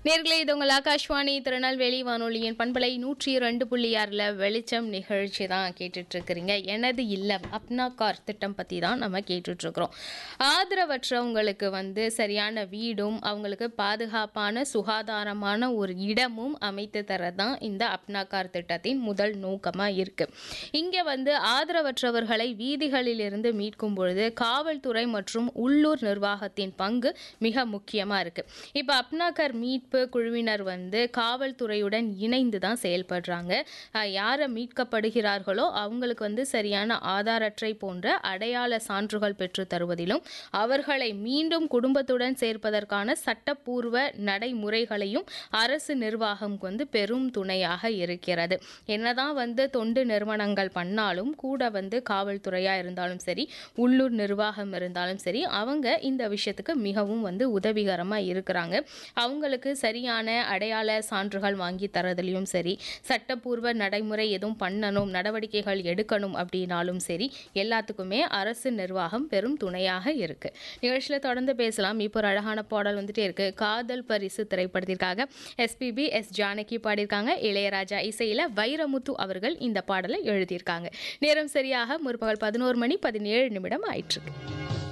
நேர்களே இது உங்கள் ஆகாஷ்வாணி திருநெல்வேலி வானொலியின் பண்பலை நூற்றி ரெண்டு புள்ளி ஆறில் வெளிச்சம் நிகழ்ச்சி தான் கேட்டுட்ருக்கிறீங்க எனது இல்லம் அப்னா கார் திட்டம் பற்றி தான் நம்ம கேட்டுட்ருக்குறோம் ஆதரவற்றவங்களுக்கு வந்து சரியான வீடும் அவங்களுக்கு பாதுகாப்பான சுகாதாரமான ஒரு இடமும் அமைத்து தரதான் இந்த அப்னா கார் திட்டத்தின் முதல் நோக்கமாக இருக்குது இங்கே வந்து ஆதரவற்றவர்களை வீதிகளிலிருந்து மீட்கும் பொழுது காவல்துறை மற்றும் உள்ளூர் நிர்வாகத்தின் பங்கு மிக முக்கியமாக இருக்குது இப்போ அப்னாகர் மீட்பு குழுவினர் வந்து காவல்துறையுடன் இணைந்து தான் செயல்படுறாங்க அஹ் யாரை மீட்கப்படுகிறார்களோ அவங்களுக்கு வந்து சரியான ஆதார் அட்டை போன்ற அடையாள சான்றுகள் பெற்று தருவதிலும் அவர்களை மீண்டும் குடும்பத்துடன் சேர்ப்பதற்கான சட்டப்பூர்வ நடைமுறைகளையும் அரசு நிர்வாகம் வந்து பெரும் துணையாக இருக்கிறது என்னதான் வந்து தொண்டு நிறுவனங்கள் பண்ணாலும் கூட வந்து காவல்துறையாக இருந்தாலும் சரி உள்ளூர் நிர்வாகம் இருந்தாலும் சரி அவங்க இந்த விஷயத்துக்கு மிகவும் வந்து உதவிகரமாக இருக்கிறாங்க அவங்களுக்கு சரியான அடையாள சான்றுகள் வாங்கி தரதுலையும் சரி சட்டப்பூர்வ நடைமுறை எதுவும் பண்ணணும் நடவடிக்கைகள் எடுக்கணும் அப்படின்னாலும் சரி எல்லாத்துக்குமே அரசு நிர்வாகம் பெரும் துணையாக இருக்கு நிகழ்ச்சியில் தொடர்ந்து பேசலாம் இப்போ ஒரு அழகான பாடல் வந்துட்டே இருக்கு காதல் பரிசு திரைப்படத்திற்காக எஸ்பிபி எஸ் ஜானகி பாடியிருக்காங்க இளையராஜா இசையில் வைரமுத்து அவர்கள் இந்த பாடலை எழுதியிருக்காங்க நேரம் சரியாக முற்பகல் பதினோரு மணி பதினேழு நிமிடம் ஆயிற்றுக்கு